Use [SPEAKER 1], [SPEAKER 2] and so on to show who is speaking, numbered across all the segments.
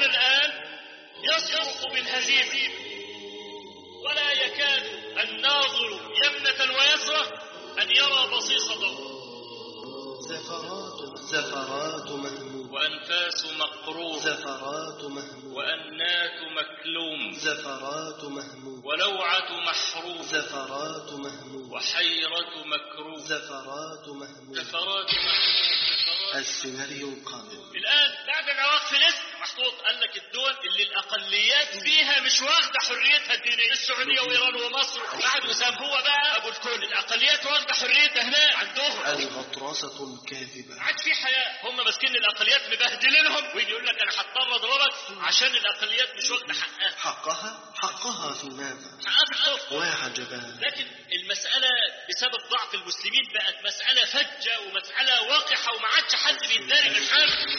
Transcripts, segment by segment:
[SPEAKER 1] عصرنا الآن يصرخ بالهزيمة ولا يكاد الناظر يمنة ويسرى أن يرى بصيص ضوء
[SPEAKER 2] زفرات زفرات مهموم
[SPEAKER 1] وأنفاس مقرور
[SPEAKER 2] زفرات مهموم
[SPEAKER 1] وأنات مكلوم
[SPEAKER 2] زفرات مهموم
[SPEAKER 1] ولوعة محروم
[SPEAKER 2] زفرات مهموم
[SPEAKER 1] وحيرة مكروه
[SPEAKER 2] زفرات مهموم
[SPEAKER 1] زفرات محموم زفرات
[SPEAKER 2] السيناريو القادم
[SPEAKER 1] الآن بعد ما وقف الاسم محطوط قال لك الدول اللي الأقليات فيها مش واخدة حريتها الدينية السعودية وإيران ومصر بعد وسام هو بقى أبو الكل الأقليات واخدة حريتها هناك عندهم
[SPEAKER 2] الغطرسة الكاذبة
[SPEAKER 1] عاد في حياة هم ماسكين الأقليات مبهدلينهم ويجي يقول لك أنا هضطر أضربك عشان الأقليات مش واخدة حقها
[SPEAKER 2] حقها حقها في ماذا
[SPEAKER 1] حقها في الحكم
[SPEAKER 2] وعجبا
[SPEAKER 1] لكن المسألة بسبب ضعف المسلمين بقت مسألة فجة ومسألة واقحة وما عادش حد بيتداري من حاله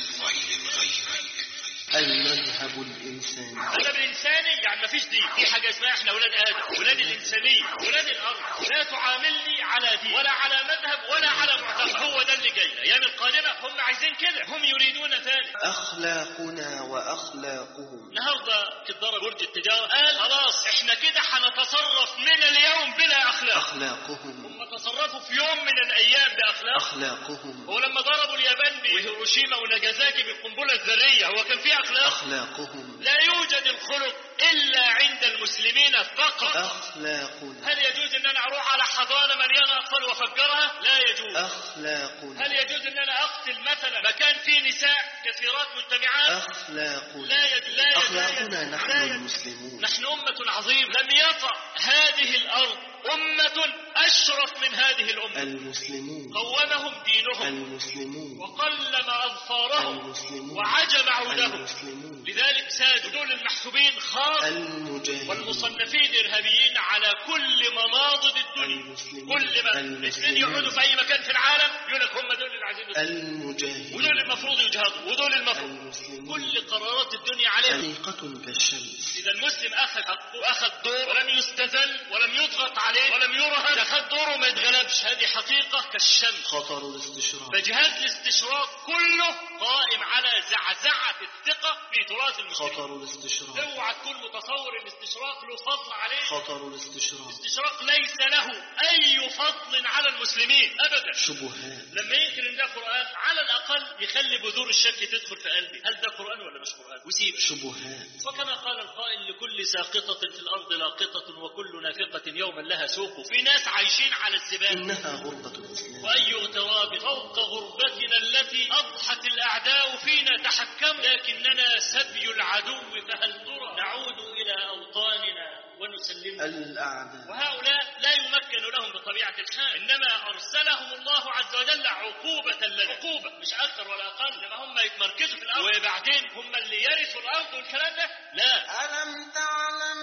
[SPEAKER 2] المذهب الإنساني
[SPEAKER 1] المذهب الإنساني يعني ما فيش دين في حاجة اسمها احنا ولاد آدم ولاد الإنسانية ولاد الأرض لا تعاملني على دين ولا على مذهب ولا على معتقد هو ده اللي جاي الأيام القادمة هم عايزين كده هم يريدون ذلك
[SPEAKER 2] أخلاقنا وأخلاقهم
[SPEAKER 1] النهارده تتضرب برج التجارة قال خلاص احنا كده هنتصرف من اليوم بلا أخلاق
[SPEAKER 2] أخلاقهم
[SPEAKER 1] هم تصرفوا في يوم من الأيام بأخلاق
[SPEAKER 2] أخلاقهم
[SPEAKER 1] هو لما ضربوا اليابان بهيروشيما وناجازاكي بالقنبلة الذرية هو كان في أخلاق
[SPEAKER 2] أخلاقهم
[SPEAKER 1] لا يوجد الخلق إلا عند المسلمين فقط
[SPEAKER 2] أخلاقنا
[SPEAKER 1] هل يجوز أن أنا أروح على حضانة مليانة أطفال وأفجرها؟ لا يجوز
[SPEAKER 2] أخلاقنا
[SPEAKER 1] هل يجوز أن أنا أقتل مثلا مكان فيه نساء كثيرات مجتمعات؟
[SPEAKER 2] أخلاقنا
[SPEAKER 1] لا يجوز لا يجوز
[SPEAKER 2] أخلاقنا نحن
[SPEAKER 1] لا يجوز.
[SPEAKER 2] المسلمون
[SPEAKER 1] نحن أمة عظيمة لم يطأ هذه الأرض أمة أشرف من هذه الأمة
[SPEAKER 2] المسلمون
[SPEAKER 1] قومهم دينهم
[SPEAKER 2] المسلمون
[SPEAKER 1] وقلم أظفارهم
[SPEAKER 2] المسلمون
[SPEAKER 1] وعجم عودهم
[SPEAKER 2] المسلمون
[SPEAKER 1] لذلك سادوا دول المحسوبين خاص
[SPEAKER 2] المجاهدين
[SPEAKER 1] والمصنفين إرهابيين على كل مناضد الدنيا
[SPEAKER 2] المسلمون
[SPEAKER 1] كل ما
[SPEAKER 2] المسلمون.
[SPEAKER 1] الاثنين يقعدوا في أي مكان في العالم يقول لك هم دول اللي عايزين يسلموا.
[SPEAKER 2] المجاهدين
[SPEAKER 1] ودول المفروض يجهضوا ودول المفروض
[SPEAKER 2] المسلمون
[SPEAKER 1] كل قرارات الدنيا عليهم
[SPEAKER 2] حقيقة كالشمس
[SPEAKER 1] إذا المسلم أخذ حقه أخذ دور ولم يستذل ولم يضغط عليه ولم يرهب أخذ دوره ما يتغلبش هذه حقيقة كالشمس
[SPEAKER 2] خطر الاستشراق
[SPEAKER 1] فجهاز الاستشراق كله قائم على زعزعة الثقة في تراث المسلمين
[SPEAKER 2] خطر الاستشراق
[SPEAKER 1] اوعى تكون متصور ان الاستشراق له فضل عليه
[SPEAKER 2] خطر الاستشراق
[SPEAKER 1] الاستشراق ليس له اي فضل على المسلمين ابدا
[SPEAKER 2] شبهات
[SPEAKER 1] لما ينكر ان ده قران على الاقل يخلي بذور الشك تدخل في قلبي هل ده قران ولا مش قران وسيب
[SPEAKER 2] شبهات
[SPEAKER 1] وكما قال القائل لكل ساقطة في الأرض لاقطة وكل نافقة يوما لها سوق في ناس عايشين على الزبال
[SPEAKER 2] إنها غربة الإسلام
[SPEAKER 1] وأي اغتراب فوق غربتنا التي أضحت الأعداء فينا تحكموا لكننا سبي العدو فهل ترى نعود إلى أوطاننا ونسلم
[SPEAKER 2] الأعداء
[SPEAKER 1] وهؤلاء لا يمكن لهم بطبيعة الحال إنما أرسلهم الله عز وجل عقوبة لنا عقوبة مش أكثر ولا أقل إنما هم يتمركزوا في الأرض وبعدين هم اللي يرثوا الأرض والكلام ده لا
[SPEAKER 3] ألم تعلم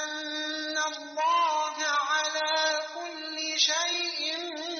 [SPEAKER 3] أن الله على كل شيء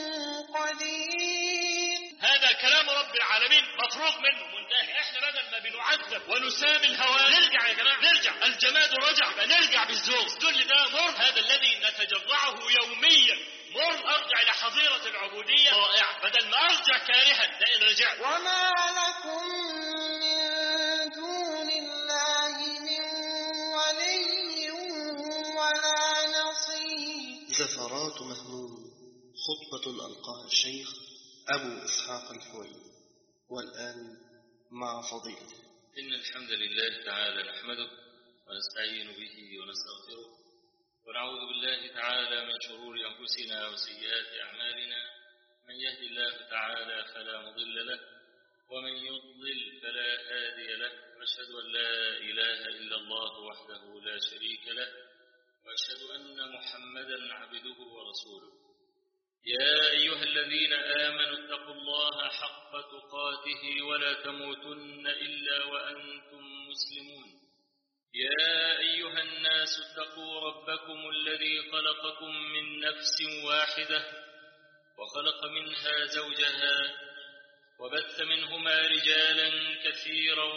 [SPEAKER 3] قدير
[SPEAKER 1] هذا كلام رب العالمين مفروغ منه منتهي احنا بدل ما بنعذب ونسامي الهوان نرجع يا جماعه نرجع الجماد رجع يبقى نرجع بالذوق الذل ده مر هذا الذي نتجرعه يوميا مر ارجع الى حظيره العبوديه رائع بدل ما ارجع كارها لئن رجعت
[SPEAKER 3] وما لكم من دون الله من ولي ولا نصير
[SPEAKER 2] زفرات مهموم خطبة ألقاها الشيخ أبو إسحاق الحويني والآن مع فضيلته
[SPEAKER 1] إن الحمد لله تعالى نحمده ونستعين به ونستغفره ونعوذ بالله تعالى من شرور أنفسنا وسيئات أعمالنا من يهد الله تعالى فلا مضل له ومن يضلل فلا هادي له وأشهد أن لا إله إلا الله وحده لا شريك له وأشهد أن محمدا عبده ورسوله يا أيها الذين آمنوا اتقوا الله حق تقاته ولا تموتن إلا وأنتم مسلمون يا أيها الناس اتقوا ربكم الذي خلقكم من نفس واحدة وخلق منها زوجها وبث منهما رجالا كثيرا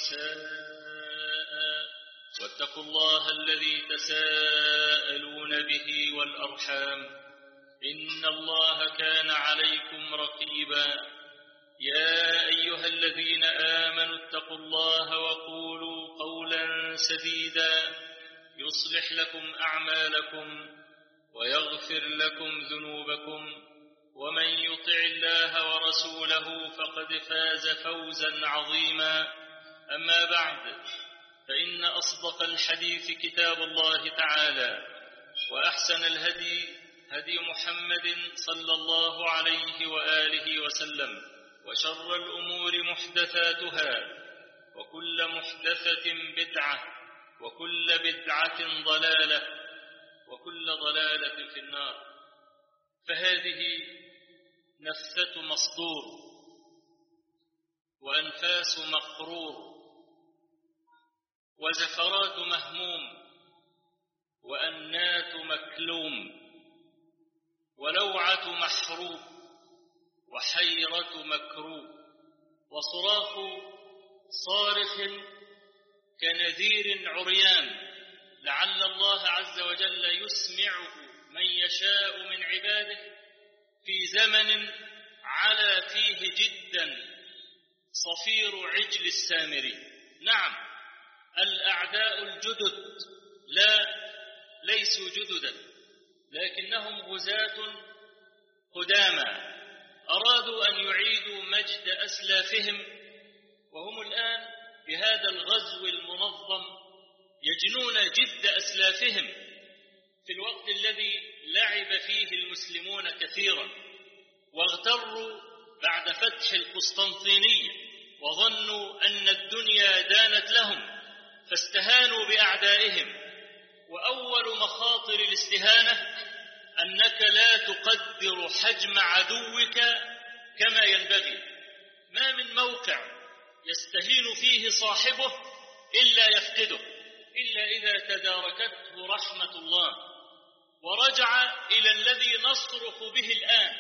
[SPEAKER 1] ونساء واتقوا الله الذي تساءلون به والأرحام إن الله كان عليكم رقيبا يا أيها أيها الذين آمنوا اتقوا الله وقولوا قولا سديدا يصلح لكم أعمالكم ويغفر لكم ذنوبكم ومن يطع الله ورسوله فقد فاز فوزا عظيما أما بعد فإن أصدق الحديث كتاب الله تعالى وأحسن الهدي هدي محمد صلى الله عليه وآله وسلم وشر الأمور محدثاتها وكل محدثة بدعة وكل بدعة ضلالة وكل ضلالة في النار فهذه نفثة مصدور وأنفاس مقرور وزفرات مهموم وأنات مكلوم ولوعة محروب وحيرة مكروب وصراخ صارخ كنذير عريان لعل الله عز وجل يسمعه من يشاء من عباده في زمن علا فيه جدا صفير عجل السامري نعم الأعداء الجدد لا ليسوا جددا لكنهم غزاة قدامى أرادوا أن يعيدوا مجد أسلافهم وهم الآن بهذا الغزو المنظم يجنون جد أسلافهم في الوقت الذي لعب فيه المسلمون كثيرا واغتروا بعد فتح القسطنطينية وظنوا أن الدنيا دانت لهم فاستهانوا بأعدائهم وأول مخاطر الاستهانة أنك لا تقدر حجم عدوك كما ينبغي ما من موقع يستهين فيه صاحبه إلا يفقده إلا إذا تداركته رحمة الله ورجع إلى الذي نصرخ به الآن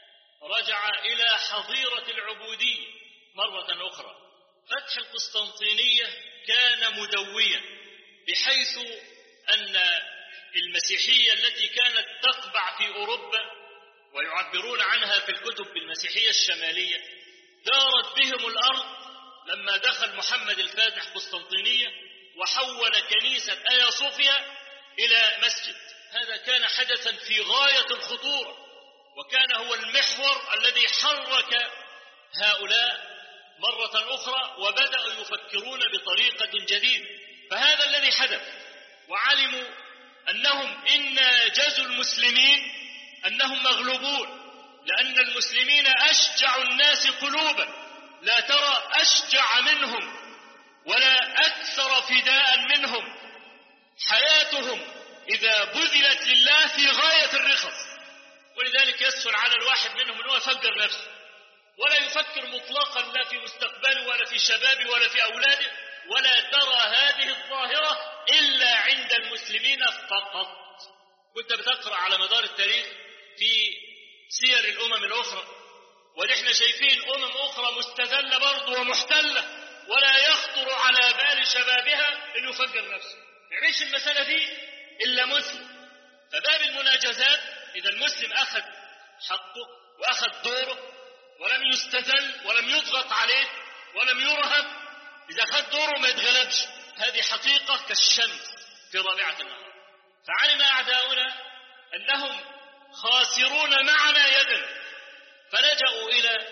[SPEAKER 1] رجع إلى حظيرة العبودية مرة أخرى فتح القسطنطينية كان مدويا بحيث أن المسيحية التي كانت تقبع في أوروبا ويعبرون عنها في الكتب بالمسيحية الشمالية دارت بهم الأرض لما دخل محمد الفاتح قسطنطينية وحول كنيسة آيا صوفيا إلى مسجد هذا كان حدثا في غاية الخطورة وكان هو المحور الذي حرك هؤلاء مرة أخرى وبدأوا يفكرون بطريقة جديدة فهذا الذي حدث وعلموا أنهم إن جزوا المسلمين أنهم مغلوبون لأن المسلمين أشجع الناس قلوبا لا ترى أشجع منهم ولا أكثر فداء منهم حياتهم إذا بذلت لله في غاية الرخص ولذلك يسهل على الواحد منهم أنه يفكر نفسه ولا يفكر مطلقا لا في مستقبله ولا في شبابه ولا في أولاده ولا ترى هذه الظاهرة إلا عند المسلمين فقط كنت بتقرأ على مدار التاريخ في سير الأمم الأخرى ونحن شايفين أمم أخرى مستذلة برضه ومحتلة ولا يخطر على بال شبابها أن يفجر نفسه يعيش المسألة دي إلا مسلم فباب المناجزات إذا المسلم أخذ حقه وأخذ دوره ولم يستذل ولم يضغط عليه ولم يرهب إذا أخذ دوره ما يتغلبش هذه حقيقة كالشمس في رابعة النهار فعلم أعداؤنا أنهم خاسرون معنا يدا فلجأوا إلى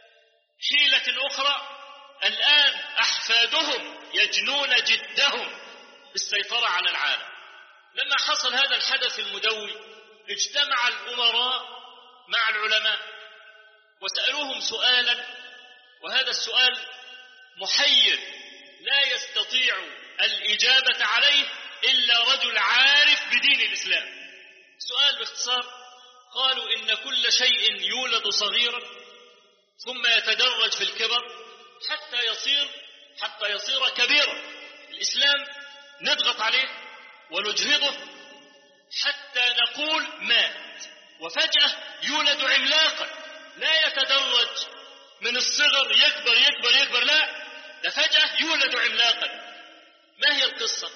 [SPEAKER 1] حيلة أخرى الآن أحفادهم يجنون جدهم بالسيطرة على العالم لما حصل هذا الحدث المدوي اجتمع الأمراء مع العلماء وسألوهم سؤالا وهذا السؤال محير لا يستطيع الإجابة عليه إلا رجل عارف بدين الإسلام سؤال باختصار قالوا إن كل شيء يولد صغيرا ثم يتدرج في الكبر حتى يصير حتى يصير كبيرا الإسلام نضغط عليه ونجهضه حتى نقول مات وفجأة يولد عملاقا لا يتدرج من الصغر يكبر يكبر يكبر لا ده فجأة يولد عملاقا ما هي القصة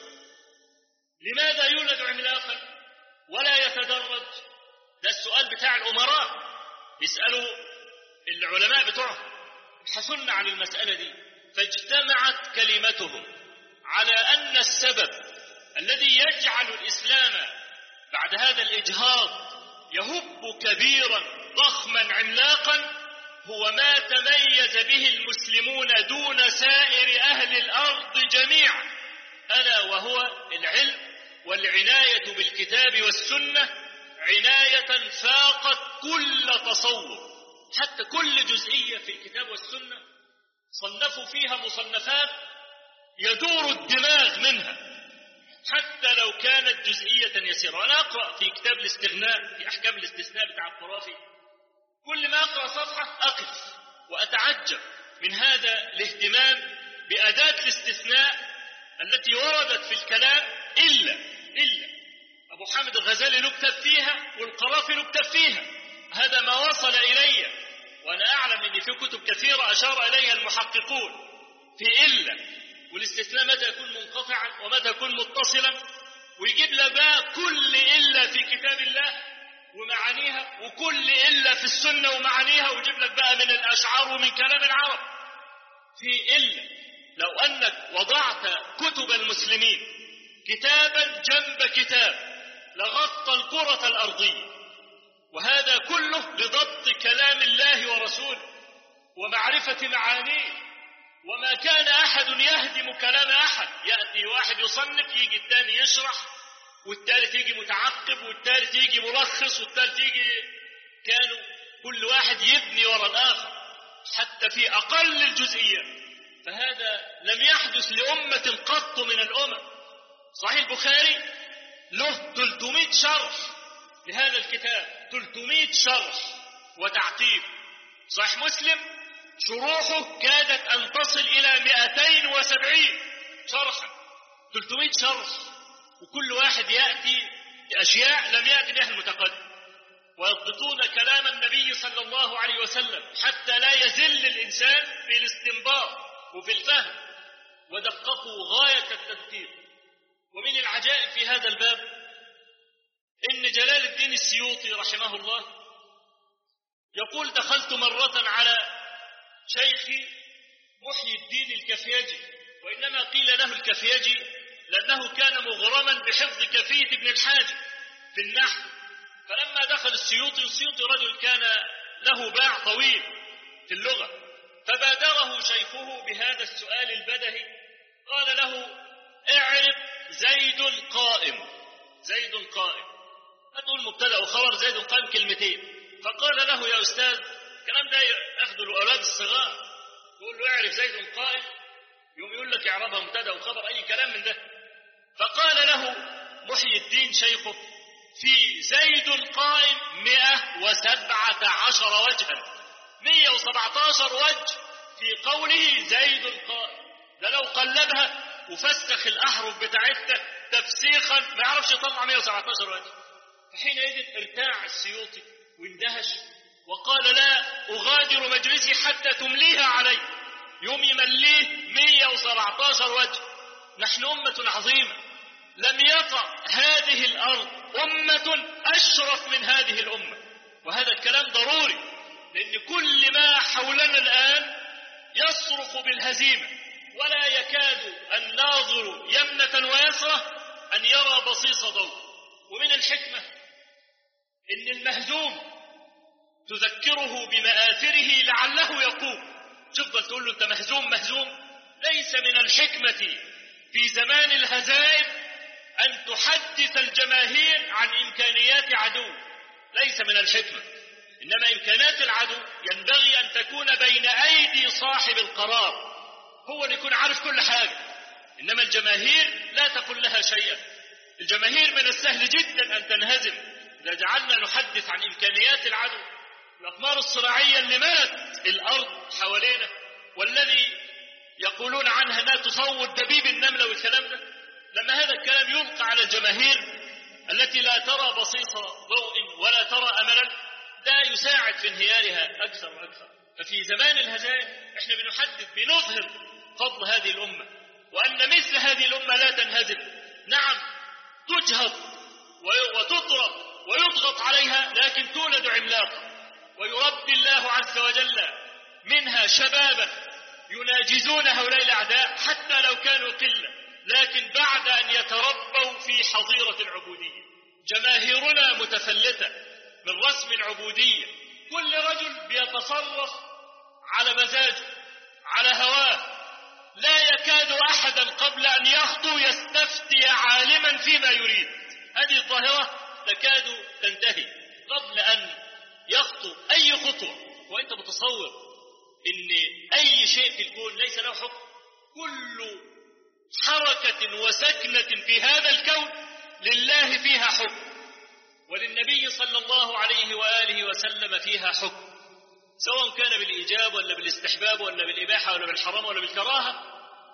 [SPEAKER 1] لماذا يولد عملاقا ولا يتدرج ده السؤال بتاع الأمراء بيسألوا العلماء بتوعهم يبحثون عن المسألة دي فاجتمعت كلمتهم على أن السبب الذي يجعل الإسلام بعد هذا الإجهاض يهب كبيرا ضخما عملاقا هو ما تميز به المسلمون دون سائر أهل الأرض جميعا ألا وهو العلم والعناية بالكتاب والسنة عناية فاقت كل تصور حتى كل جزئية في الكتاب والسنة صنفوا فيها مصنفات يدور الدماغ منها حتى لو كانت جزئية يسيرة وأنا أقرأ في كتاب الاستغناء في أحكام الاستثناء بتاع الطرافي كل ما أقرأ صفحة أقف وأتعجب من هذا الاهتمام بأداة الاستثناء التي وردت في الكلام إلا إلا أبو حامد الغزالي له كتاب فيها والقرافي له كتاب فيها هذا ما وصل إلي وأنا أعلم أن في كتب كثيرة أشار إليها المحققون في إلا والاستثناء متى يكون منقطعا ومتى يكون متصلا ويجيب لك بقى كل إلا في كتاب الله ومعانيها وكل إلا في السنة ومعانيها ويجيب لك بقى من الأشعار ومن كلام العرب في إلا لو أنك وضعت كتب المسلمين كتابا جنب كتاب لغطى الكرة الأرضية وهذا كله لضبط كلام الله ورسوله ومعرفة معانيه وما كان أحد يهدم كلام أحد يأتي واحد يصنف يجي الثاني يشرح والثالث يجي متعقب والثالث يجي ملخص والثالث يجي كانوا كل واحد يبني وراء الآخر حتى في أقل الجزئيات فهذا لم يحدث لأمة قط من الأمم صحيح البخاري له 300 شرح لهذا الكتاب 300 شرح وتعقيب صحيح مسلم شروحه كادت أن تصل إلى 270 شرحا 300 شرح وكل واحد يأتي بأشياء لم يأتي بها المتقدم ويضبطون كلام النبي صلى الله عليه وسلم حتى لا يزل الإنسان في الاستنباط وفي الفهم ودققوا غاية التدقيق ومن العجائب في هذا الباب إن جلال الدين السيوطي رحمه الله يقول دخلت مرة على شيخي محيي الدين الكفيجي وإنما قيل له الكفيجي لأنه كان مغرما بحفظ كفية ابن الحاج في النحو فلما دخل السيوطي السيوطي رجل كان له باع طويل في اللغة فبادره شيخه بهذا السؤال البدهي قال له اعرف زيد قائم زيد قائم هتقول مبتدا وخبر زيد قائم كلمتين فقال له يا استاذ الكلام ده ياخذه الاولاد الصغار تقول له اعرف زيد قائم يوم يقول لك اعربها مبتدا وخبر اي كلام من ده فقال له محيي الدين شيخه في زيد قائم مئة وسبعة عشر وجها مئة وسبعة عشر وجه في قوله زيد قائم ده لو قلبها وفسخ الأحرف بتاعتها تفسيخا ما يعرفش يطلع 117 وجه فحينئذ ارتاع السيوطي واندهش وقال لا أغادر مجلسي حتى تمليها علي يوم يمليه 117 وجه نحن أمة عظيمة لم يطع هذه الأرض أمة أشرف من هذه الأمة وهذا الكلام ضروري لأن كل ما حولنا الآن يصرخ بالهزيمة ولا يكاد الناظر يمنة ويسرة أن يرى بصيص ضوء ومن الحكمة إن المهزوم تذكره بمآثره لعله يقوم تفضل تقول له أنت مهزوم مهزوم ليس من الحكمة في زمان الهزائم أن تحدث الجماهير عن إمكانيات عدو ليس من الحكمة إنما إمكانات العدو ينبغي أن تكون بين أيدي صاحب القرار هو اللي يكون عارف كل حاجة إنما الجماهير لا تقول لها شيئا الجماهير من السهل جدا أن تنهزم إذا جعلنا نحدث عن إمكانيات العدو الأقمار الصراعية اللي ملت الأرض حوالينا والذي يقولون عنها أنها تصور دبيب النملة والكلام ده لما هذا الكلام يلقى على الجماهير التي لا ترى بصيص ضوء ولا ترى أملا ده يساعد في انهيارها أكثر وأكثر ففي زمان الهزائم احنا بنحدث بنظهر فضل هذه الأمة وأن مثل هذه الأمة لا تنهزم نعم تجهض وتضرب ويضغط عليها لكن تولد عملاقا ويربي الله عز وجل منها شبابا يناجزون هؤلاء الأعداء حتى لو كانوا قلة لكن بعد أن يتربوا في حظيرة العبودية جماهيرنا متفلتة من رسم العبودية كل رجل بيتصرف على مزاجه على هواه لا يكاد أحدا قبل أن يخطو يستفتي عالما فيما يريد هذه الظاهرة تكاد تنتهي قبل أن يخطو أي خطوة وأنت متصور إن أي شيء في الكون ليس له حكم كل حركة وسكنة في هذا الكون لله فيها حكم وللنبي صلى الله عليه وآله وسلم فيها حكم سواء كان بالإيجاب ولا بالاستحباب ولا بالإباحة ولا بالحرام ولا بالكراهة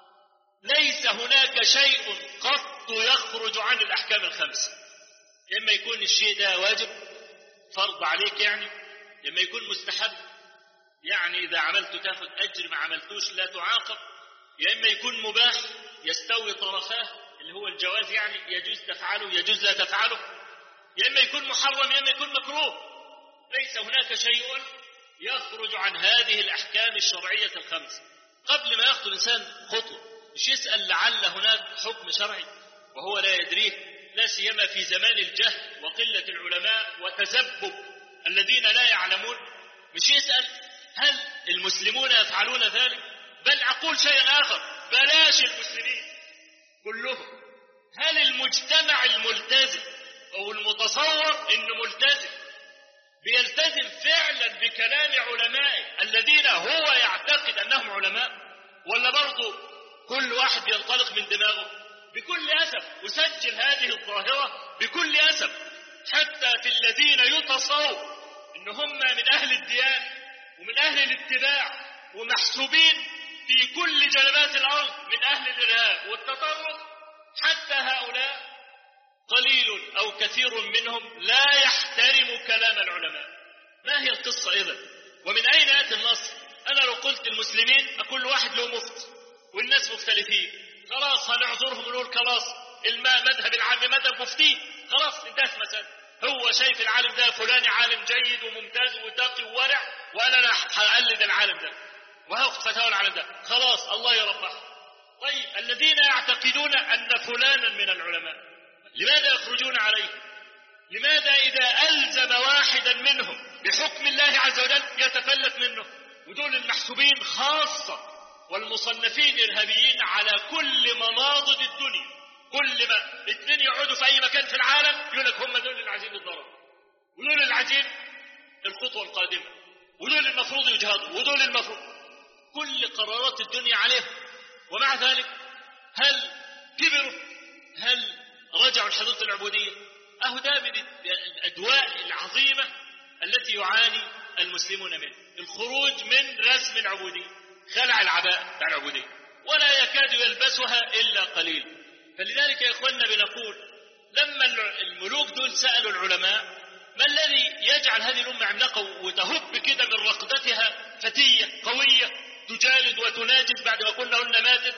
[SPEAKER 1] ليس هناك شيء قط يخرج عن الأحكام الخمسة إما يكون الشيء ده واجب فرض عليك يعني إما يكون مستحب يعني إذا عملت تاخذ أجر ما عملتوش لا تعاقب يا إما يكون مباح يستوي طرفاه اللي هو الجواز يعني يجوز تفعله يجوز لا تفعله يا إما يكون محرم يا إما يكون مكروه ليس هناك شيء يخرج عن هذه الأحكام الشرعية الخمس قبل ما يخطو الإنسان خطوة مش يسأل لعل هناك حكم شرعي وهو لا يدريه لا سيما في زمان الجهل وقلة العلماء وتزبب الذين لا يعلمون مش يسأل هل المسلمون يفعلون ذلك بل أقول شيئا آخر بلاش المسلمين كلهم هل المجتمع الملتزم أو المتصور إنه ملتزم بيلتزم فعلا بكلام علمائه الذين هو يعتقد أنهم علماء ولا برضه كل واحد ينطلق من دماغه بكل أسف أسجل هذه الظاهرة بكل أسف حتى في الذين يتصور إن هم من أهل الديانة ومن أهل الاتباع ومحسوبين في كل جنبات الأرض من أهل الإرهاب والتطرف حتى هؤلاء قليل أو كثير منهم لا يحترم كلام العلماء ما هي القصة إذا ومن أين يأتي النص أنا لو قلت المسلمين أكل واحد له مفت والناس مختلفين خلاص هنعذرهم ونقول خلاص الماء مذهب العام مذهب مفتي خلاص انتهت مسألة هو شايف العالم ده فلاني عالم جيد وممتاز وتقي وورع وانا لا هقلد العالم ده وهاخد فتاوى العالم ده خلاص الله يربح طيب الذين يعتقدون ان فلانا من العلماء لماذا يخرجون عليه لماذا اذا الزم واحدا منهم بحكم الله عز وجل يتفلت منه ودول المحسوبين خاصه والمصنفين ارهابيين على كل مناضد الدنيا كل ما اثنين يقعدوا في اي مكان في العالم يقول لك هم دول اللي عايزين الضرر ودول اللي عايزين الخطوه القادمه ودول المفروض يجهضوا ودول المفروض كل قرارات الدنيا عليهم ومع ذلك هل كبروا هل رجعوا لحدود العبوديه اهو ده من الادواء العظيمه التي يعاني المسلمون منه الخروج من رسم العبوديه خلع العباء بتاع العبوديه ولا يكاد يلبسها الا قليل فلذلك يا اخواننا بنقول لما الملوك دول سالوا العلماء ما الذي يجعل هذه الامه عملاقه وتهب كده من رقدتها فتيه قويه تجالد وتناجز بعد ما كنا قلنا ماتت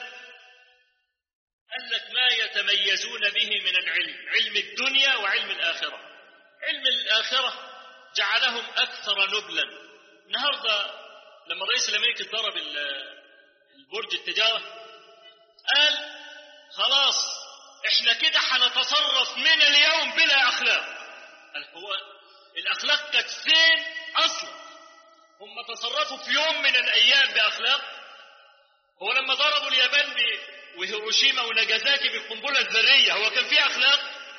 [SPEAKER 1] قال لك ما يتميزون به من العلم علم الدنيا وعلم الاخره علم الاخره جعلهم اكثر نبلا النهارده لما الرئيس الامريكي ضرب البرج التجاره قال خلاص احنا كده هنتصرف من اليوم بلا اخلاق قال هو الاخلاق كانت فين اصلا هم تصرفوا في يوم من الايام باخلاق هو لما ضربوا اليابان وهيروشيما وناجازاكي بالقنبله الذريه هو كان في اخلاق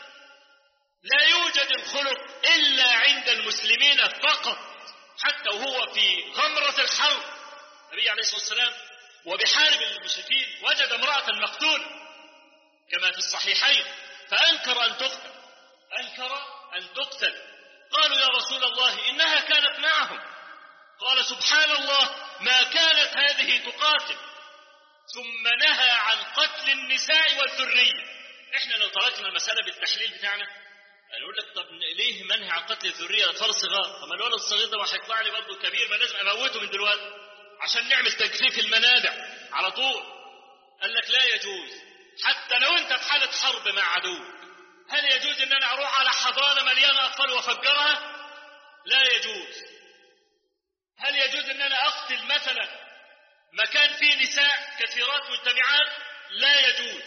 [SPEAKER 1] لا يوجد الخلق الا عند المسلمين فقط حتى وهو في غمرة الحرب النبي عليه الصلاة والسلام وبحارب المشركين وجد امرأة مقتولة كما في الصحيحين فأنكر أن تقتل أنكر أن تقتل قالوا يا رسول الله إنها كانت معهم قال سبحان الله ما كانت هذه تقاتل ثم نهى عن قتل النساء والذرية احنا لو تركنا المسألة بالتحليل بتاعنا يقول لك طب ليه منهي عن قتل الذريه اطفال صغار؟ طب ما الولد الصغير ده هيطلع لي برضه كبير ما لازم اموته من دلوقتي عشان نعمل تجفيف المنابع على طول. قال لك لا يجوز حتى لو انت في حاله حرب مع عدو هل يجوز ان انا اروح على حضانه مليانه اطفال وافجرها؟ لا يجوز. هل يجوز ان انا اقتل مثلا مكان فيه نساء كثيرات مجتمعات لا يجوز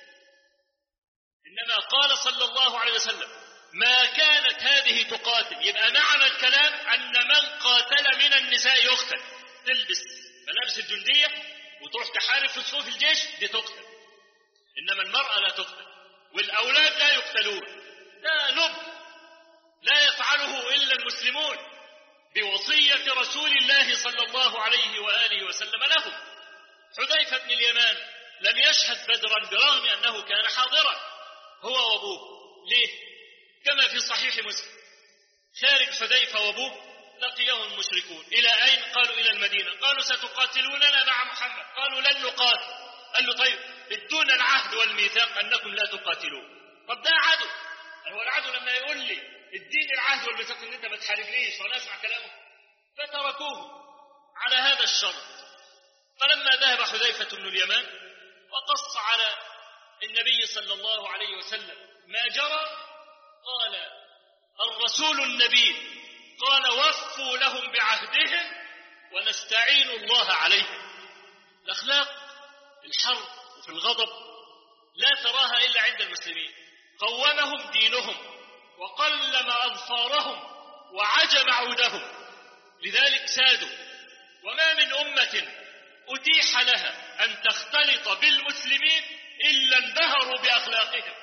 [SPEAKER 1] انما قال صلى الله عليه وسلم ما كانت هذه تقاتل يبقى معنى الكلام ان من قاتل من النساء يقتل تلبس ملابس الجنديه وتروح تحارب في صفوف الجيش دي تقتل انما المراه لا تقتل والاولاد لا يقتلون ده نب لا يفعله الا المسلمون بوصيه رسول الله صلى الله عليه واله وسلم لهم حذيفه بن اليمان لم يشهد بدرا برغم انه كان حاضرا هو وابوه ليه كما في صحيح مسلم خارج حذيفه وابوه لقيه المشركون الى اين قالوا الى المدينه قالوا ستقاتلوننا مع محمد قالوا لن نقاتل قال له طيب ادونا العهد والميثاق انكم لا تقاتلون طب ده عدو هو العدو لما يقول لي اديني العهد والميثاق ان انت ما تحاربنيش وانا اسمع كلامه فتركوه على هذا الشرط فلما ذهب حذيفه بن اليمان وقص على النبي صلى الله عليه وسلم ما جرى قال الرسول النبي قال وفوا لهم بعهدهم ونستعين الله عليهم الاخلاق الحرب وفي الغضب لا تراها الا عند المسلمين قومهم دينهم وقلم اظفارهم وعجم عودهم لذلك سادوا وما من امه اتيح لها ان تختلط بالمسلمين الا انبهروا باخلاقهم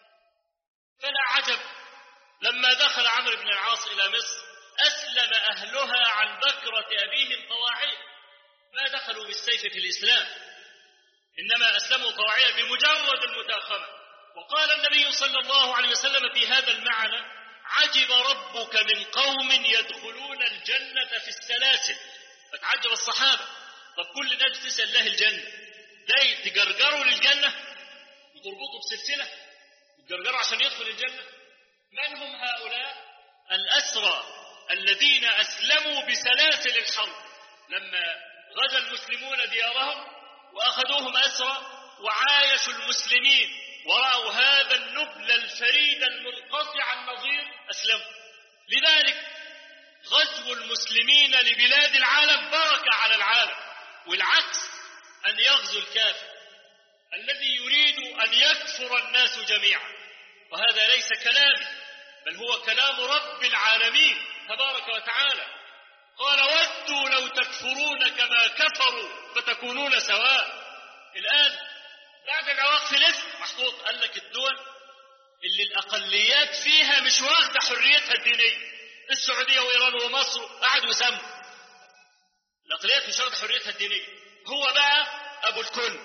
[SPEAKER 1] فلا عجب لما دخل عمرو بن العاص الى مصر اسلم اهلها عن بكره ابيهم طواعيه ما دخلوا بالسيف في الاسلام انما اسلموا طواعيه بمجرد المتاخمه وقال النبي صلى الله عليه وسلم في هذا المعنى عجب ربك من قوم يدخلون الجنه في السلاسل فتعجب الصحابه طب كل الناس تسال الله الجنه ده تجرجروا للجنه وتربطوا بسلسله تجرجروا عشان يدخل الجنه من هم هؤلاء الاسرى الذين اسلموا بسلاسل الحرب لما غزا المسلمون ديارهم واخذوهم اسرى وعايشوا المسلمين ورأوا هذا النبل الفريد المنقطع النظير أسلموا لذلك غزو المسلمين لبلاد العالم بركة على العالم والعكس أن يغزو الكافر الذي يريد أن يكفر الناس جميعا وهذا ليس كلامي بل هو كلام رب العالمين تبارك وتعالى قال ودوا لو تكفرون كما كفروا فتكونون سواء الآن بعد العواق في الاسم محطوط قال لك الدول اللي الأقليات فيها مش واخدة حريتها الدينية السعودية وإيران ومصر قعدوا يسموا الأقليات مش واخدة حريتها الدينية هو بقى أبو الكل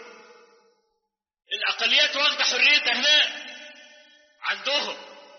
[SPEAKER 1] الأقليات واخدة حريتها هناك عندهم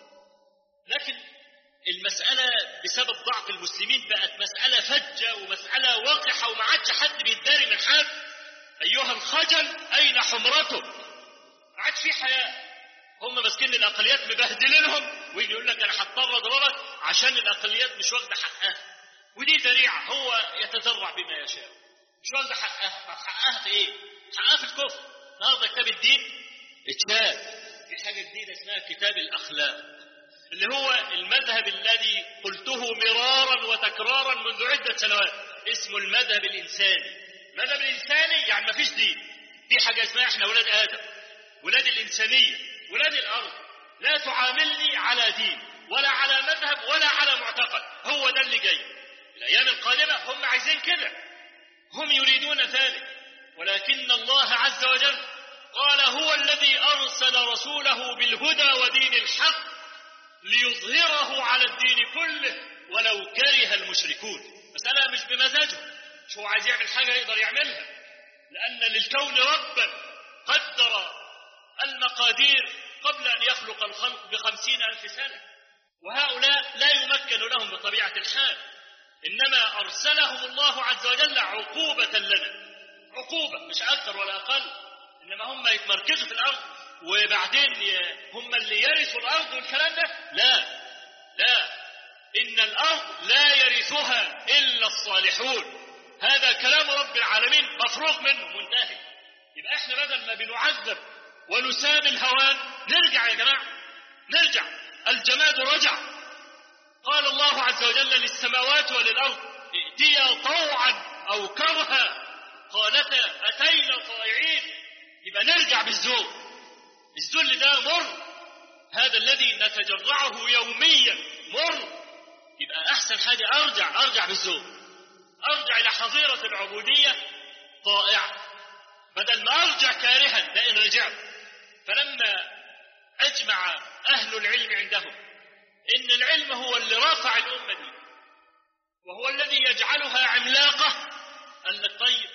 [SPEAKER 1] لكن المسألة بسبب ضعف المسلمين بقت مسألة فجة ومسألة وقحة وما عادش حد بيتداري من حد أيها الخجل أين حمرتك؟ ما عادش في حياة هم ماسكين الأقليات مبهدلينهم ويجي يقول لك أنا هضطر أضربك عشان الأقليات مش واخدة حقها ودي ذريعة هو يتذرع بما يشاء مش واخدة حقها طب حقها في إيه؟ حقها في الكفر النهارده كتاب الدين اتشال في حاجة جديدة اسمها كتاب الأخلاق اللي هو المذهب الذي قلته مرارا وتكرارا منذ عدة سنوات اسمه المذهب الإنساني المذهب الإنساني يعني ما فيش دين في حاجة اسمها احنا ولاد آدم ولاد الإنسانية ولاد الأرض لا تعاملني على دين ولا على مذهب ولا على معتقد هو ده اللي جاي الأيام القادمة هم عايزين كده هم يريدون ذلك ولكن الله عز وجل قال هو الذي أرسل رسوله بالهدى ودين الحق ليظهره على الدين كله ولو كره المشركون مسألة مش بمزاجه مش هو عايز يعمل حاجة يقدر يعملها لأن للكون ربا قدر المقادير قبل أن يخلق الخلق بخمسين ألف سنة وهؤلاء لا يمكن لهم بطبيعة الحال إنما أرسلهم الله عز وجل عقوبة لنا عقوبة مش أكثر ولا أقل إنما هم يتمركزوا في الأرض وبعدين هم اللي يرثوا الأرض والكلام ده لا لا إن الأرض لا يرثها إلا الصالحون هذا كلام رب العالمين مفروغ منه منتهي يبقى احنا بدل ما بنعذب ونسام الهوان نرجع يا جماعة نرجع الجماد رجع قال الله عز وجل للسماوات وللأرض ائتيا طوعا أو كرها قالتا أتينا طائعين يبقى نرجع بالذوق الذل ده مر هذا الذي نتجرعه يوميا مر يبقى أحسن حاجة أرجع أرجع بالذوق أرجع إلى حظيرة العبودية طائعة بدل ما أرجع كارها لئن رجعت فلما أجمع أهل العلم عندهم إن العلم هو اللي رفع الأمة دي وهو الذي يجعلها عملاقة قال لك طيب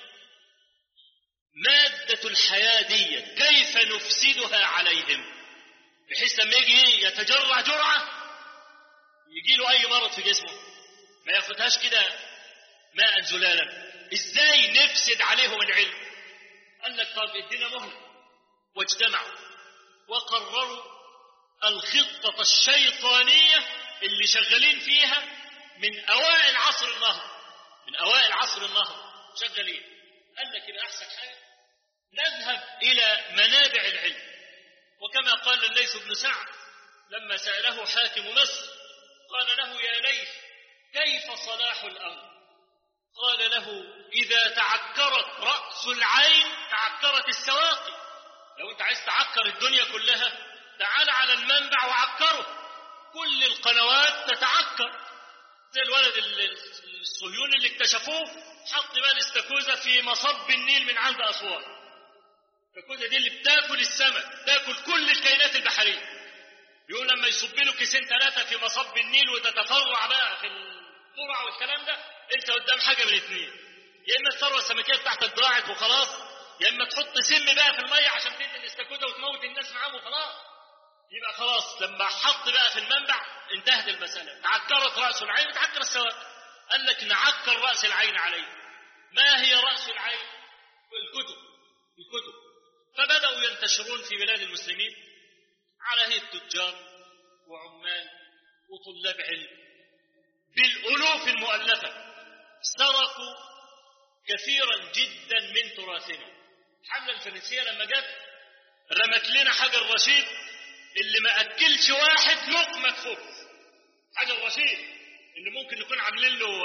[SPEAKER 1] مادة الحياة دي كيف نفسدها عليهم بحيث لما يجي يتجرع جرعة يجي له أي مرض في جسمه ما ياخدهاش كده ماء زلالا ازاي نفسد عليهم العلم قال لك طب ادينا مهلة واجتمعوا وقرروا الخطة الشيطانية اللي شغالين فيها من أوائل عصر النهضة من أوائل عصر النهضة شغالين قال لك يبقى أحسن حاجة نذهب إلى منابع العلم وكما قال الليث بن سعد لما سأله حاكم مصر قال له يا ليث كيف صلاح الأمر قال له إذا تعكرت رأس العين تعكرت السواقي لو أنت عايز تعكر الدنيا كلها تعال على المنبع وعكره كل القنوات تتعكر زي الولد الصهيوني اللي اكتشفوه حط بقى الاستاكوزا في مصب النيل من عند أسوان الاستاكوزا دي اللي بتاكل السمك تاكل كل الكائنات البحرية يقول لما يصب له كيسين ثلاثة في مصب النيل وتتفرع بقى في القرع والكلام ده انت قدام حاجة من اثنين يا اما الثروة السمكية بتاعتك ضاعت وخلاص يا اما تحط سم بقى في المية عشان تدي الاستاكوزا وتموت الناس معاه وخلاص يبقى خلاص لما حط بقى في المنبع انتهت المسألة تعكرت رأس العين تعكر السواق قال لك نعكر رأس العين عليه ما هي رأس العين الكتب الكتب فبدأوا ينتشرون في بلاد المسلمين على هيئة تجار وعمال وطلاب علم بالألوف المؤلفة سرقوا كثيرا جدا من تراثنا الحملة الفرنسية لما جت رمت لنا حجر رشيد اللي ما أكلش واحد لقمة خبز حجر رشيد اللي ممكن نكون عاملين له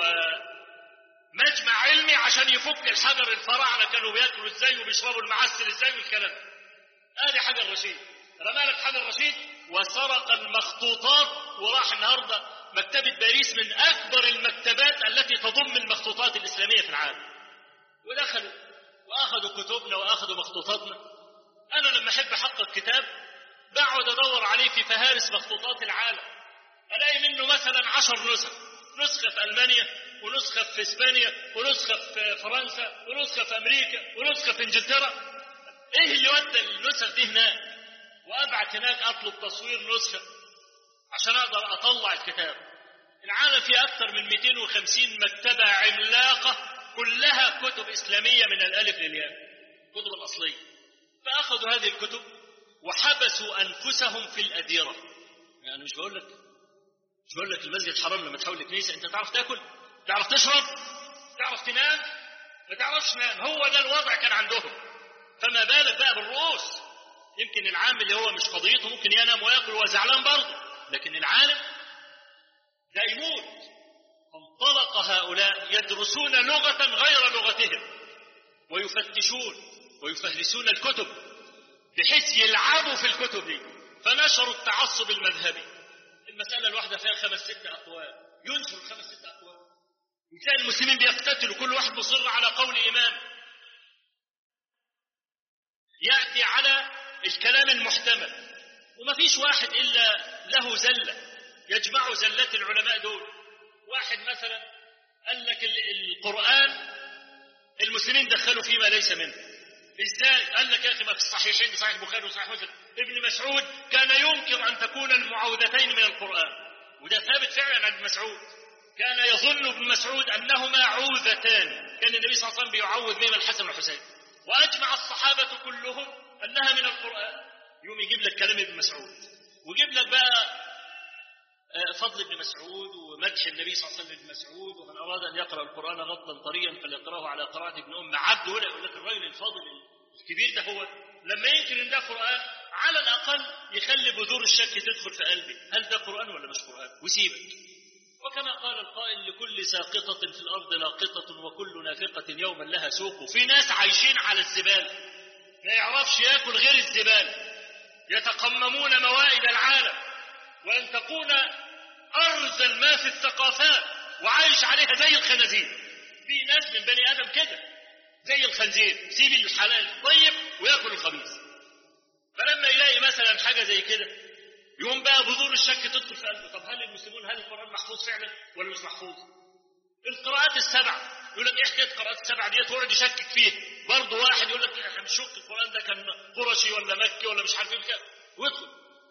[SPEAKER 1] مجمع علمي عشان يفك الحجر الفراعنة كانوا بياكلوا ازاي وبيشربوا المعسل ازاي والكلام ادي حجر رشيد رمى لك حجر رشيد وسرق المخطوطات وراح النهارده مكتبة باريس من أكبر المكتبات التي تضم المخطوطات الإسلامية في العالم ودخلوا وأخذوا كتبنا وأخذوا مخطوطاتنا أنا لما أحب أحقق كتاب بقعد أدور عليه في فهارس مخطوطات العالم ألاقي منه مثلا عشر نسخ نسخة في ألمانيا ونسخة في إسبانيا ونسخة في فرنسا ونسخة في أمريكا ونسخة في إنجلترا إيه اللي ودى النسخ دي هناك وأبعت هناك أطلب تصوير نسخة عشان أقدر أطلع الكتاب العالم فيه أكثر من 250 مكتبة عملاقة كلها كتب إسلامية من الألف للياء كتب الأصلية فأخذوا هذه الكتب وحبسوا أنفسهم في الأديرة يعني مش بقول لك مش بقول لك المسجد الحرام لما تحول لكنيسة أنت تعرف تاكل تعرف تشرب تعرف تنام ما تعرفش تنام هو ده الوضع كان عندهم فما بالك بقى بالرؤوس يمكن العام اللي هو مش قضيته ممكن ينام وياكل وهو زعلان برضه لكن العالم ده يموت فانطلق هؤلاء يدرسون لغة غير لغتهم ويفتشون ويفهرسون الكتب بحيث يلعبوا في الكتب دي فنشروا التعصب المذهبي المسألة الواحدة فيها خمس ست أقوال ينشر خمس ست أقوال وتلاقي المسلمين بيقتتلوا كل واحد مصر على قول إمام يأتي على الكلام المحتمل وما فيش واحد إلا له زلة يجمع زلات العلماء دول واحد مثلا قال لك القرآن المسلمين دخلوا فيما ليس منه ازاي قال لك يا اخي ما في الصحيحين صحيح البخاري وصحيح مسلم ابن مسعود كان ينكر ان تكون المعوذتين من القران وده ثابت فعلا عن ابن مسعود كان يظن ابن مسعود انهما عوذتان كان النبي صلى الله عليه وسلم بيعوذ بهما الحسن والحسين واجمع الصحابه كلهم انها من القران يوم يجيب لك كلام ابن مسعود ويجيب لك بقى فضل ابن مسعود ومدح النبي صلى الله عليه وسلم ابن مسعود ومن اراد ان يقرا القران غضا طريا فليقراه على قراءه ابن ام عبد ولا يقول لك الراجل الفاضل الكبير ده هو لما ينكر ان ده قران على الاقل يخلي بذور الشك تدخل في قلبي هل ده قران ولا مش قران وسيبك وكما قال القائل لكل ساقطة في الأرض لاقطة وكل نافقة يوما لها سوق في ناس عايشين على الزبالة ما يعرفش ياكل غير الزبالة يتقممون موائد العالم وينتقون أرذل ما في الثقافات وعايش عليها زي الخنازير في ناس من بني آدم كده زي الخنزير سيب الحلال الطيب وياكل الخبيث فلما يلاقي مثلا حاجة زي كده يقوم بقى بذور الشك تدخل في قلبه طب هل المسلمون هل القرآن محفوظ فعلا ولا مش محفوظ القراءات السبع يقول لك ايه حكايه القراءات السبع ديت ويقعد يشكك فيه برضه واحد يقول لك احنا بنشك القران ده كان قرشي ولا مكي ولا مش عارف ايه كده ويدخل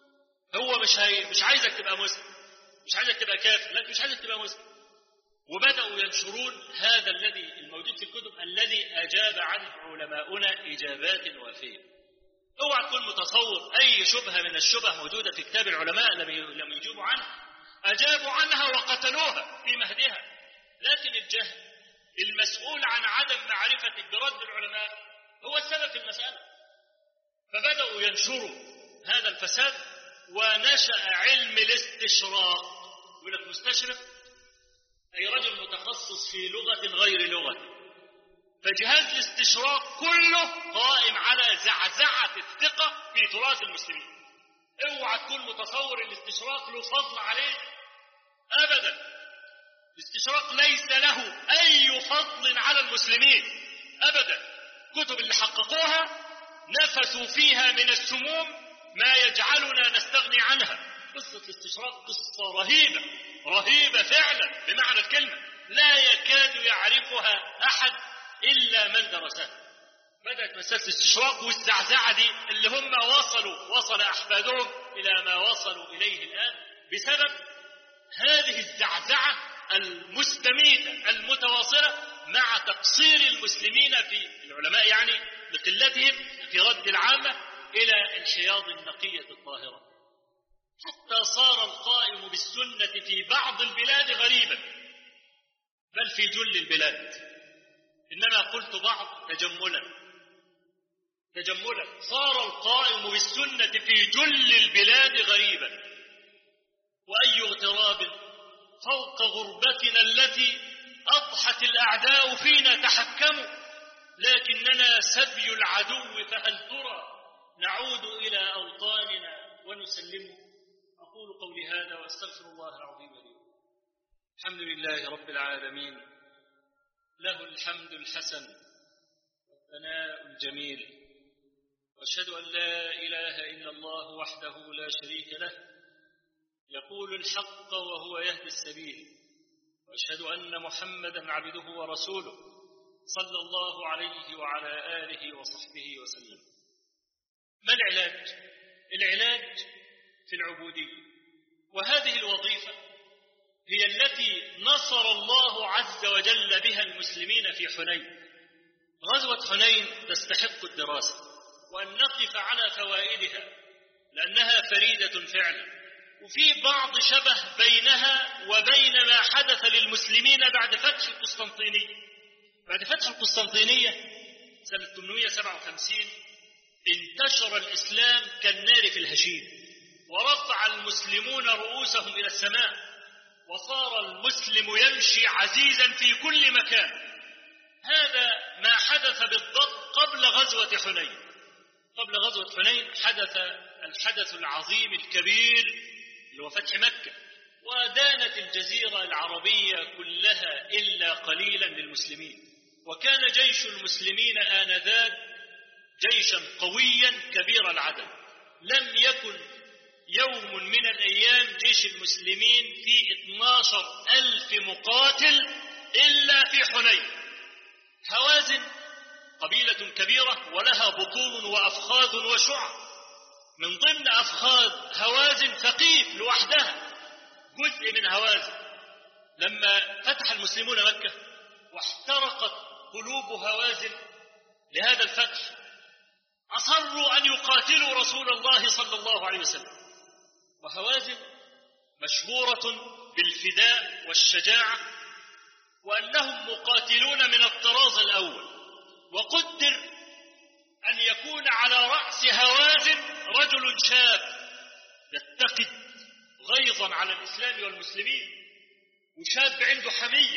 [SPEAKER 1] هو مش هي مش عايزك تبقى مسلم مش عايزك تبقى كافر لكن مش عايزك تبقى مسلم وبداوا ينشرون هذا الذي الموجود في الكتب الذي اجاب عنه علماؤنا اجابات وافيه اوعى تكون متصور اي شبهه من الشبه موجوده في كتاب العلماء لم لم يجيبوا عنها اجابوا عنها وقتلوها في مهدها لكن الجهل المسؤول عن عدم معرفة برد العلماء هو السبب في المسألة فبدأوا ينشروا هذا الفساد ونشأ علم الاستشراق يقول لك مستشرق أي رجل متخصص في لغة غير لغة فجهاز الاستشراق كله قائم على زعزعة الثقة في تراث المسلمين اوعى تكون متصور الاستشراق له فضل عليه أبدا الاستشراق ليس له أي فضل على المسلمين أبدا كتب اللي حققوها نفسوا فيها من السموم ما يجعلنا نستغني عنها قصة الاستشراق قصة رهيبة رهيبة فعلا بمعنى الكلمة لا يكاد يعرفها أحد إلا من درسها بدأت مسألة الاستشراق والزعزعة دي اللي هم وصلوا وصل أحفادهم إلى ما وصلوا إليه الآن بسبب هذه الزعزعة المستميتة المتواصلة مع تقصير المسلمين في العلماء يعني بقلتهم في رد العامة إلى الحياض النقية الطاهرة حتى صار القائم بالسنة في بعض البلاد غريبا بل في جل البلاد إنما قلت بعض تجملا تجملا صار القائم بالسنة في جل البلاد غريبا وأي اغتراب فوق غربتنا التي أضحت الأعداء فينا تحكموا لكننا سبي العدو فهل ترى نعود إلى أوطاننا ونسلمه أقول قولي هذا وأستغفر الله العظيم لي الحمد لله رب العالمين له الحمد الحسن والثناء الجميل واشهد ان لا اله الا الله وحده لا شريك له يقول الحق وهو يهدي السبيل واشهد ان محمدا عبده ورسوله صلى الله عليه وعلى اله وصحبه وسلم ما العلاج العلاج في العبوديه وهذه الوظيفه هي التي نصر الله عز وجل بها المسلمين في حنين غزوه حنين تستحق الدراسه وان نقف على فوائدها لانها فريده فعلا وفي بعض شبه بينها وبين ما حدث للمسلمين بعد فتح القسطنطينية بعد فتح القسطنطينية سنة 857 انتشر الإسلام كالنار في الهشيم ورفع المسلمون رؤوسهم إلى السماء وصار المسلم يمشي عزيزا في كل مكان هذا ما حدث بالضبط قبل غزوة حنين قبل غزوة حنين حدث الحدث العظيم الكبير اللي هو فتح مكة ودانت الجزيرة العربية كلها إلا قليلا للمسلمين وكان جيش المسلمين آنذاك جيشا قويا كبير العدد لم يكن يوم من الأيام جيش المسلمين في 12 ألف مقاتل إلا في حنين هوازن قبيلة كبيرة ولها بطون وأفخاذ وشعب من ضمن أفخاذ هوازن ثقيف لوحدها جزء من هوازن لما فتح المسلمون مكة واحترقت قلوب هوازن لهذا الفتح أصروا أن يقاتلوا رسول الله صلى الله عليه وسلم وهوازن مشهورة بالفداء والشجاعة وأنهم مقاتلون من الطراز الأول وقدر أن يكون على رأس هوازن رجل شاب يتقد غيظا على الإسلام والمسلمين
[SPEAKER 4] وشاب عنده حمية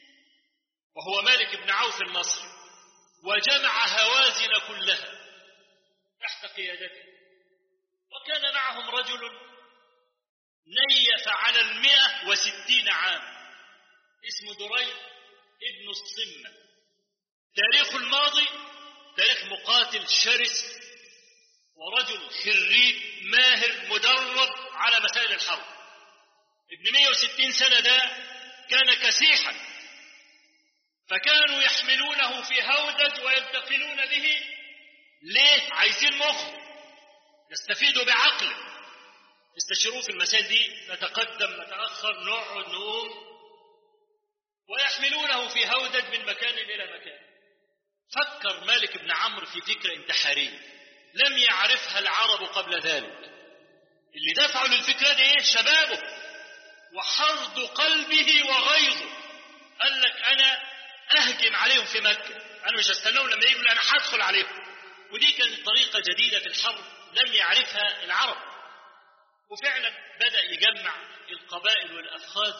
[SPEAKER 4] وهو مالك بن عوف النصري وجمع هوازن كلها تحت قيادته وكان معهم رجل نيف على المئة وستين عام اسمه دريد ابن الصمة تاريخ الماضي تاريخ مقاتل شرس ورجل خريج ماهر مدرب على مسائل الحرب ابن 160 سنة ده كان كسيحا فكانوا يحملونه في هودج وينتقلون به ليه عايزين مخ يستفيدوا بعقله يستشيروه في المسائل دي نتقدم نتأخر نقعد نقوم ويحملونه في هودج من مكان إلى مكان فكر مالك بن عمرو في فكرة انتحارية لم يعرفها العرب قبل ذلك اللي دفعوا للفكرة دي ايه شبابه وحرض قلبه وغيظه قال لك انا اهجم عليهم في مكة انا مش هستناهم لما يجوا انا هدخل عليهم ودي كانت طريقة جديدة في الحرب لم يعرفها العرب وفعلا بدأ يجمع القبائل والأفخاذ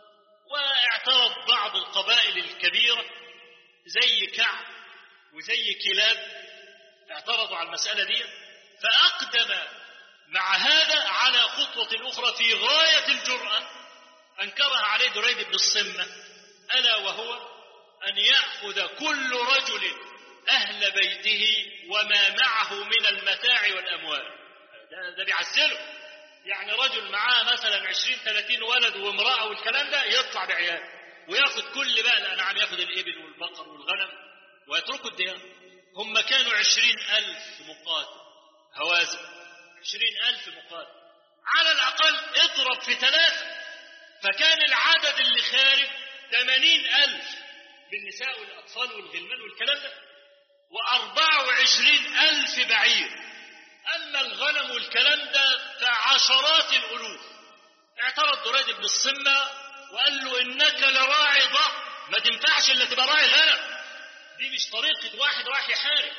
[SPEAKER 4] واعترض بعض القبائل الكبيرة زي كعب وزي كلاب اعترضوا على المسألة دي فأقدم مع هذا على خطوة أخرى في غاية الجرأة أنكرها عليه دريد بن الصمة ألا وهو أن يأخذ كل رجل أهل بيته وما معه من المتاع والأموال ده, ده بيعزله يعني رجل معاه مثلا عشرين ثلاثين ولد وامرأة والكلام ده يطلع بعيال وياخد كل بقى الأنعام ياخد الإبل والبقر والغنم ويتركوا الديار هم كانوا عشرين ألف مقاتل هوازن عشرين ألف مقاتل على الأقل اضرب في ثلاثة فكان العدد اللي خارج ثمانين ألف بالنساء والأطفال والغلمان والكلام ده وأربعة وعشرين ألف بعير أما الغنم والكلام ده فعشرات الألوف اعترض دريد بن الصمة وقال له إنك لراعي ضأن ما تنفعش إلا تبقى راعي غنم دي مش طريقة واحد راح يحارب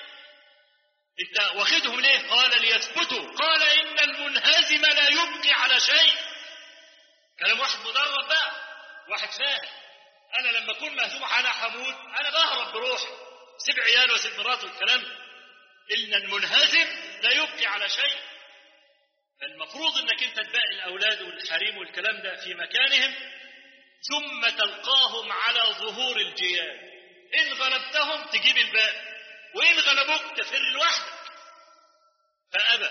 [SPEAKER 4] انت واخدهم ليه قال ليثبتوا قال ان المنهزم لا يبقي على شيء كلام واحد مدرب بقى واحد فاهم انا لما اكون مهزوم انا حمود انا بهرب بروحي سيب عيال وسيب مراته والكلام ان المنهزم لا يبقي على شيء فالمفروض انك انت تبقي الاولاد والحريم والكلام ده في مكانهم ثم تلقاهم على ظهور الجياد إن غلبتهم تجيب الباقي وإن غلبوك تفر لوحدك فأبى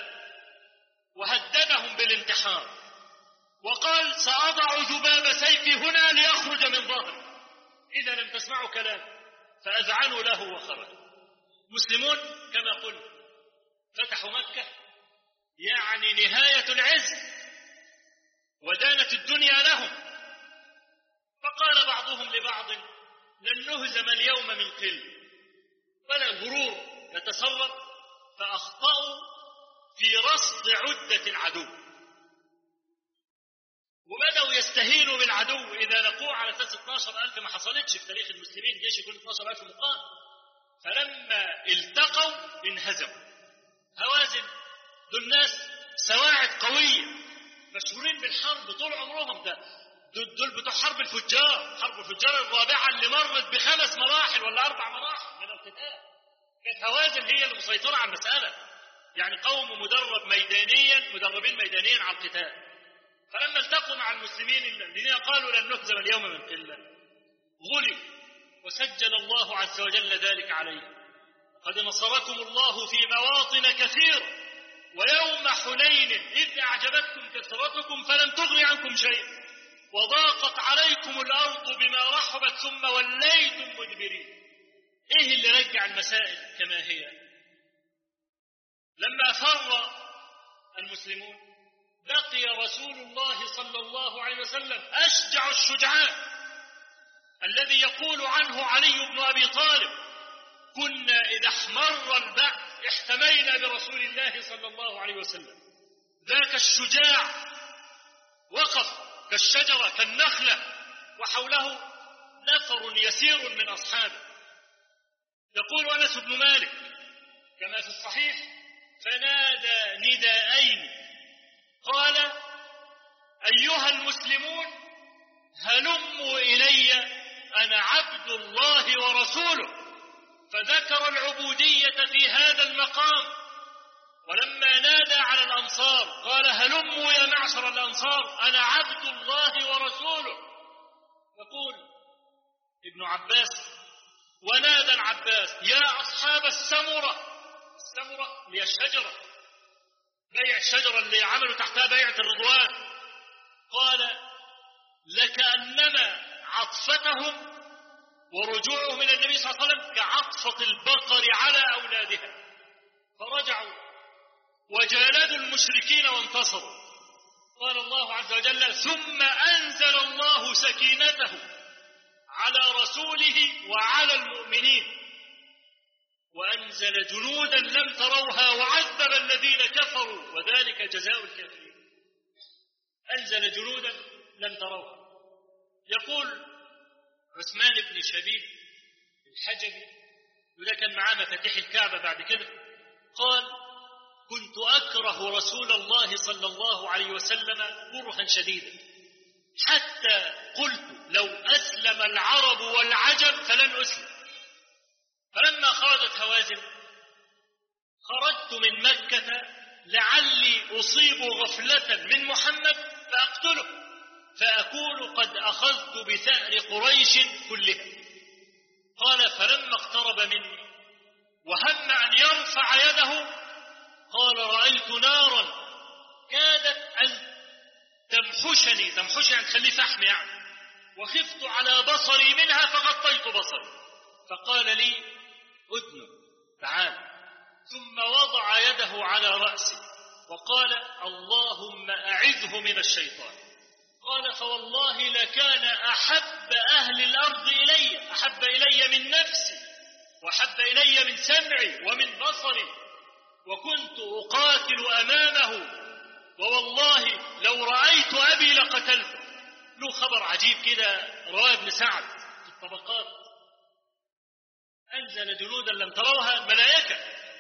[SPEAKER 4] وهددهم بالانتحار وقال سأضع ذباب سيفي هنا ليخرج من ظهري إذا لم تسمعوا كلام فأذعنوا له وخرج مسلمون كما قلت فتحوا مكة يعني نهاية العز ودانت الدنيا لهم فقال بعضهم لبعض لن نهزم اليوم من قل فلا غرور نتسرب فأخطأوا في رصد عدة العدو وبدأوا يستهينوا بالعدو إذا لقوه على أساس 12 ألف ما حصلتش في تاريخ المسلمين جيش يكون 12 ألف مقام فلما التقوا انهزموا هوازن دول ناس سواعد قوية مشهورين بالحرب طول عمرهم ده دول, دول بتوع حرب الفجار حرب الفجار الرابعة اللي مرت بخمس مراحل ولا أربع مراحل من القتال كانت هوازن هي اللي مسيطرة على المسألة يعني قوم مدرب ميدانيا مدربين ميدانيا على القتال فلما التقوا مع المسلمين الذين قالوا لن نهزم اليوم من قلة غلب وسجل الله عز وجل ذلك عليه قد نصركم الله في مواطن كثيرة ويوم حنين إذ أعجبتكم كثرتكم فلم تغن عنكم شيئا وضاقت عليكم الأرض بما رحبت ثم وليتم مدبرين إيه اللي رجع المسائل كما هي لما فر المسلمون بقي رسول الله صلى الله عليه وسلم أشجع الشجعان الذي يقول عنه علي بن أبي طالب كنا إذا احمر البأس احتمينا برسول الله صلى الله عليه وسلم ذاك الشجاع وقف كالشجرة كالنخلة وحوله نفر يسير من أصحابه يقول أنس بن مالك كما في الصحيح فنادى نداءين قال أيها المسلمون هلموا إلي أنا عبد الله ورسوله فذكر العبودية في هذا المقام ولما نادى على الأنصار قال هلموا يا معشر الأنصار أنا عبد الله ورسوله يقول ابن عباس ونادى العباس يا أصحاب السمرة السمرة هي الشجرة بيع الشجرة اللي عملوا تحتها بيعة الرضوان قال لكأنما عطفتهم ورجوعهم إلى النبي صلى الله عليه وسلم كعطفة البقر على أولادها فرجعوا وجالدوا المشركين وانتصروا قال الله عز وجل ثم أنزل الله سكينته على رسوله وعلى المؤمنين وأنزل جنودا لم تروها وعذب الذين كفروا وذلك جزاء الكافرين أنزل جنودا لم تروها يقول عثمان بن شبيب الحجبي وده كان معاه مفاتيح الكعبة بعد كده قال كنت أكره رسول الله صلى الله عليه وسلم كرها شديدا حتى قلت لو أسلم العرب والعجم فلن أسلم فلما خرجت هوازن خرجت من مكة لعلي أصيب غفلة من محمد فأقتله فأكون قد أخذت بثأر قريش كلها قال فلما اقترب مني وهم أن يرفع يده قال رأيت نارا كادت أن تمحشني تمحشني يعني تخليه فحم يعني وخفت على بصري منها فغطيت بصري فقال لي أذن تعال ثم وضع يده على رأسي وقال اللهم أعذه من الشيطان قال فوالله لكان أحب أهل الأرض إلي أحب إلي من نفسي وأحب إلي من سمعي ومن بصري وكنت أقاتل أمامه ووالله لو رأيت أبي لقتلته له خبر عجيب كده رواه ابن سعد في الطبقات أنزل جنودا لم تروها الملائكة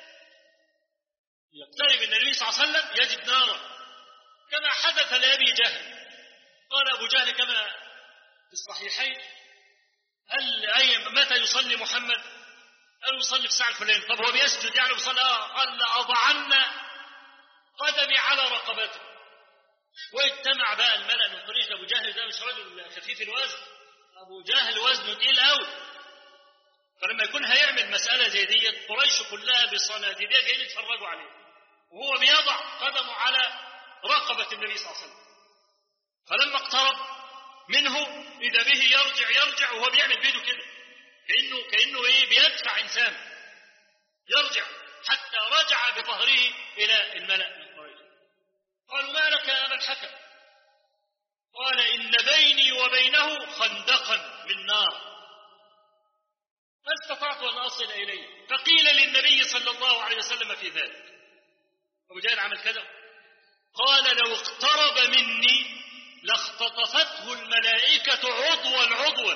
[SPEAKER 4] يقترب النبي صلى الله عليه وسلم يجد نارا كما حدث لأبي جهل قال أبو جهل كما في الصحيحين هل أي متى يصلي محمد؟ قال يصلي في الساعة الفلانية طب هو بيسجد يعني بيصلي آه قال لأضعن قدمي على رقبته واجتمع بقى الملأ من قريش أبو جهل ده مش رجل خفيف الوزن أبو جهل وزنه تقيل قوي فلما يكون هيعمل مسألة زي دي قريش كلها بصناديدها جايين يتفرجوا عليه وهو بيضع قدمه على رقبة النبي صلى الله عليه وسلم فلما اقترب منه إذا به يرجع يرجع وهو بيعمل بيده كده كأنه كأنه إيه بيدفع إنسان يرجع حتى رجع بظهره إلى الملأ من قريش قالوا ما لك يا أبا الحكم قال إن بيني وبينه خندقا من نار ما استطعت أن أصل إليه فقيل للنبي صلى الله عليه وسلم في ذلك أبو جهل عمل كذا قال لو اقترب مني لاختطفته الملائكة عضوا عضوا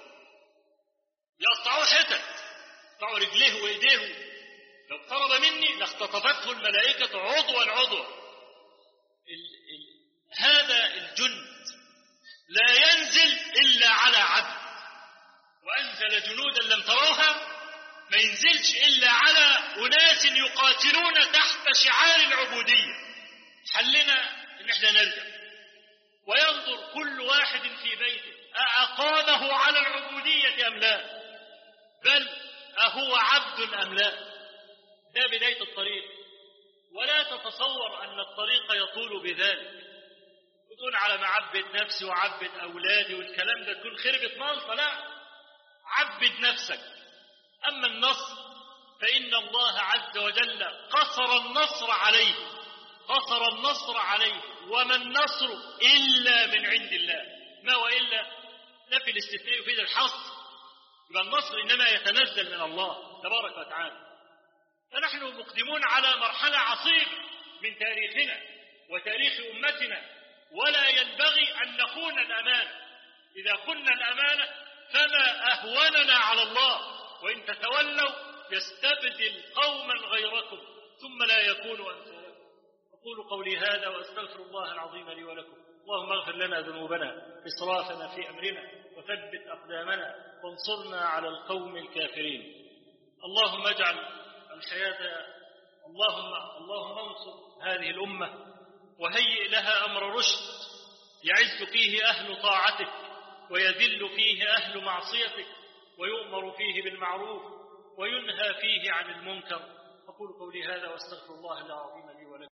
[SPEAKER 4] يقطعوا حتت يقطعوا رجليه وإيديه لو اقترب مني لاختطفته الملائكة عضوا عضوا ال ال هذا الجند لا ينزل إلا على عبد وأنزل جنودا لم تروها ما ينزلش إلا على أناس يقاتلون تحت شعار العبودية حلنا إن احنا نرجع وينظر كل واحد في بيته أأقامه على العبودية أم لا بل أهو عبد أم لا ده بداية الطريق ولا تتصور أن الطريق يطول بذلك تقول على ما عبد نفسي وعبد أولادي والكلام ده تكون خربت مالطة لا عبد نفسك أما النصر فإن الله عز وجل قصر النصر عليه قصر النصر عليه وما النصر إلا من عند الله ما وإلا نفي الاستثناء يفيد الحصر يبقى النصر إنما يتنزل من الله تبارك وتعالى فنحن مقدمون على مرحلة عصيبة من تاريخنا وتاريخ أمتنا ولا ينبغي أن نخون الأمانة إذا خنا الأمانة فما أهوننا على الله وإن تتولوا يستبدل قوما غيركم ثم لا يكونوا أمثالكم أقول قولي هذا وأستغفر الله العظيم لي ولكم اللهم اغفر لنا ذنوبنا إسرافنا في أمرنا وثبت أقدامنا وانصرنا على القوم الكافرين اللهم اجعل الحياة اللهم اللهم انصر هذه الأمة وهيئ لها أمر رشد يعز فيه أهل طاعتك ويذل فيه أهل معصيتك ويؤمر فيه بالمعروف وينهى فيه عن المنكر أقول قولي هذا واستغفر الله العظيم